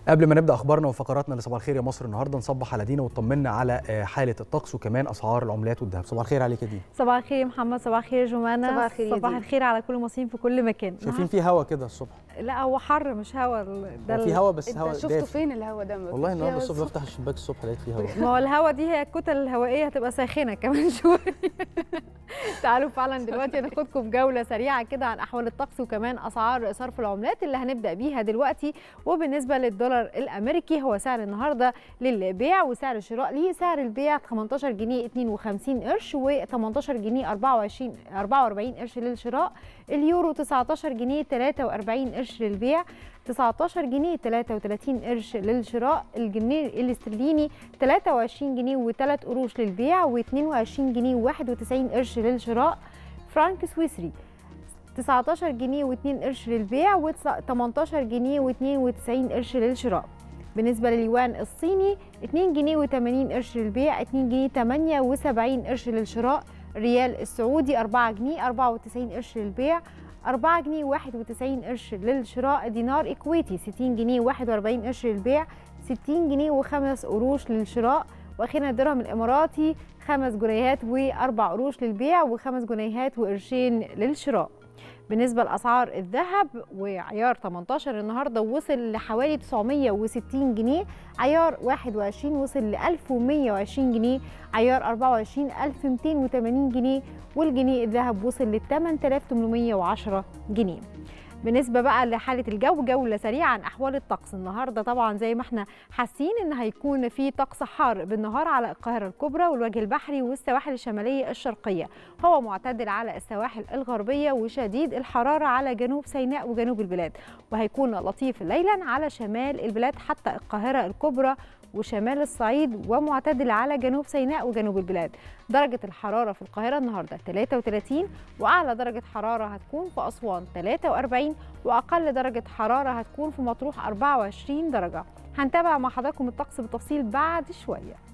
قبل ما نبدا اخبارنا وفقراتنا لصباح الخير يا مصر النهارده نصبح على دينا وطمنا على آه، حاله الطقس وكمان اسعار العملات والذهب صباح الخير عليك يا دينا صباح الخير يا محمد صباح الخير يا جمانة صباح الخير يا صباح دينا. الخير على كل المصريين في كل مكان شايفين في هوا كده الصبح لا هو حر مش هوا ال- ده هو في ال- هوا بس انت هوا شفته دافي فين الهوا ده والله فيه النهارده هوا الصبح بفتح الشباك الصبح لقيت فيه هوا ما هو الهوا دي هي الكتل الهوائيه هتبقى ساخنه كمان شويه تعالوا فعلا دلوقتي ناخدكم في جوله سريعه كده عن احوال الطقس وكمان اسعار صرف العملات اللي هنبدا بيها دلوقتي وبالنسبه للدولار الامريكي هو سعر النهارده للبيع وسعر الشراء ليه سعر البيع 18 جنيه 52 قرش و18 جنيه 24 44 قرش للشراء اليورو 19 جنيه 43 قرش للبيع 19 جنيه 33 قرش للشراء الجنيه الاسترليني 23 جنيه و3 قروش للبيع و22 جنيه و91 قرش للشراء فرانك سويسري 19 جنيه و2 قرش للبيع و18 جنيه و92 قرش للشراء بالنسبة لليوان الصيني 2 جنيه و80 قرش للبيع 2 جنيه 78 قرش للشراء الريال السعودي 4 جنيه 94 قرش للبيع 4 جنيه 91 قرش للشراء دينار إكويتي 60 جنيه 41 قرش للبيع 60 جنيه وخمس قروش للشراء واخيرا الدرهم الاماراتي خمس جنيهات واربع قروش للبيع وخمس جنيهات وقرشين للشراء بالنسبة لأسعار الذهب وعيار 18 النهاردة وصل لحوالي 960 جنيه عيار 21 وصل ل 1120 جنيه عيار 24 1280 جنيه والجنيه الذهب وصل ل 8810 جنيه بالنسبه بقى لحاله الجو جوله سريعه عن احوال الطقس النهارده طبعا زي ما احنا حاسين ان هيكون في طقس حار بالنهار على القاهره الكبرى والوجه البحري والسواحل الشماليه الشرقيه هو معتدل على السواحل الغربيه وشديد الحراره على جنوب سيناء وجنوب البلاد وهيكون لطيف ليلا على شمال البلاد حتى القاهره الكبرى وشمال الصعيد ومعتدل على جنوب سيناء وجنوب البلاد درجة الحرارة في القاهرة النهاردة 33 وأعلى درجة حرارة هتكون في أسوان 43 وأقل درجة حرارة هتكون في مطروح 24 درجة هنتابع مع حضراتكم الطقس بالتفصيل بعد شوية